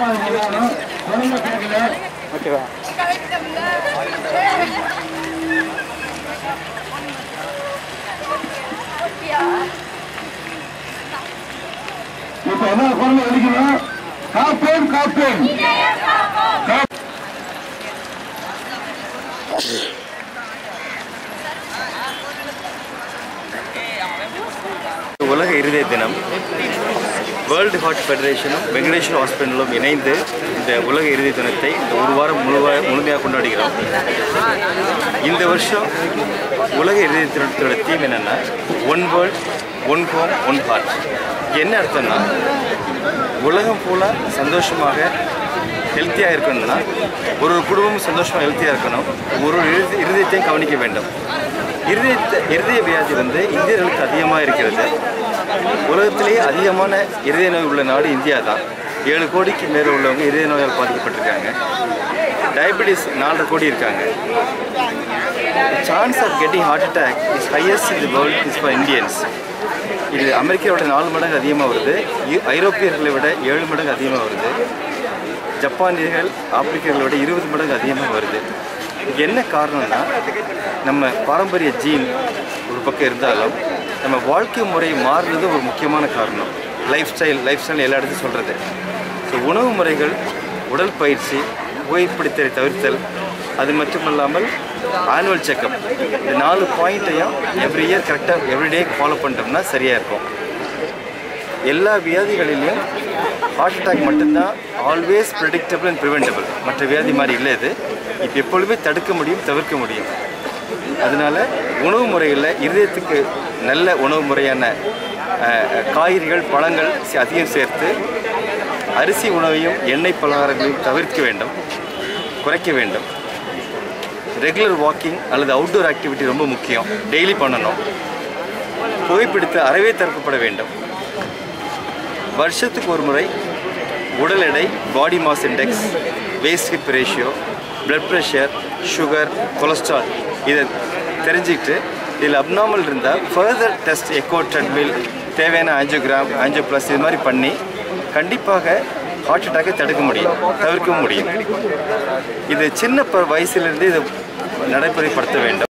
ஓகேவா இப்ப என்ன குரல் அடிக்கணும் காப்பேன் காப்பேன் உலக இருதய தினம் வேர்ல்டு ஹார்ட் ஃபெடரேஷனும் வெங்கடேஸ்வர ஹாஸ்பிட்டலும் இணைந்து இந்த உலக இருதய தினத்தை இந்த ஒரு வாரம் முழுவ முழுமையாக கொண்டாடுகிறோம் இந்த வருஷம் உலக இருதய தினத்தோட தீம் என்னென்னா one world one home one heart என்ன அர்த்தம்னா உலகம் ஃபுல்லாக சந்தோஷமாக ஹெல்த்தியாக இருக்கணும்னா ஒரு ஒரு குடும்பமும் சந்தோஷமாக ஹெல்த்தியாக இருக்கணும் ஒரு ஒரு இருதய இருதயத்தையும் கவனிக்க வேண்டும் இருதயத்தை இருதய வியாதி வந்து இந்தியர்களுக்கு அதிகமாக இருக்கிறது உலகத்திலேயே அதிகமான இருதய நோய் உள்ள நாடு இந்தியா தான் ஏழு கோடிக்கு மேலே உள்ளவங்க இருதய நோயால் பாதிக்கப்பட்டிருக்காங்க டயபெட்டிஸ் நாலரை கோடி இருக்காங்க chance of getting heart attack is highest in the world is for Indians இது அமெரிக்காவோட நாலு மடங்கு அதிகமாக வருது ஐ- ஐரோப்பியர்களை விட ஏழு மடங்கு அதிகமாக வருது ஜப்பானியர்கள் ஆப்பிரிக்கர்களை விட இருபது மடங்கு அதிகமாக வருது இதுக்கு என்ன காரணம்னா நம்ம பாரம்பரிய ஜீன் ஒரு பக்கம் இருந்தாலும் நம்ம வாழ்க்கை முறை மாறுறது ஒரு முக்கியமான காரணம் லைஃப் ஸ்டைல் லைஃப் ஸ்டைல் எல்லா இடத்தையும் சொல்கிறது ஸோ உணவு முறைகள் உடல் பயிற்சி புகைப்பிடித்தலை தவிர்த்தல் அது மட்டும் இல்லாமல் ஆனுவல் செக்கப் இந்த நாலு பாயிண்ட்டையும் எவ்ரி இயர் கரெக்டாக எவ்ரிடே ஃபாலோ பண்ணிட்டோம்னா சரியாக இருக்கும் எல்லா வியாதிகளிலையும் ஹார்ட் அட்டாக் மட்டும்தான் ஆல்வேஸ் ப்ரெடிக்டபிள் அண்ட் ப்ரிவெண்டபிள் மற்ற வியாதி மாதிரி இல்லை இது இப்போ எப்பொழுதுமே தடுக்க முடியும் தவிர்க்க முடியும் அதனால உணவு முறைகளில் இருதயத்துக்கு நல்ல உணவு முறையான அஹ், காய்கறிகள் பழங்கள் சே- அதிகம் சேர்த்து அரிசி உணவையும் எண்ணெய் பலகாரங்களையும் தவிர்க்க வேண்டும் குறைக்க வேண்டும் ரெகுலர் வாக்கிங் அல்லது அவுட்டோர் ஆக்டிவிட்டி ரொம்ப முக்கியம் டெய்லி பண்ணணும் புகைப்பிடித்து அறவே தடுக்கப்பட வேண்டும் வருஷத்துக்கு ஒரு முறை உடல் எடை body mass index waist hip ratio blood pressure sugar cholesterol இதை தெரிஞ்சுக்கிட்டு இதில் அப்நார்மல் இருந்தால் ஃபர்தர் டெஸ்ட் எக்கோ ட்ரெட்மில் தேவையான ஆஞ்சியோகிராம் ஆஞ்சியோ ப்ளஸ் இது மாதிரி பண்ணி கண்டிப்பாக ஹார்ட் அட்டாக்கை தடுக்க முடியும் தவிர்க்க முடியும் இது சின்ன ப- வயசுலேருந்து இதை நடைமுறைப்படுத்த வேண்டும்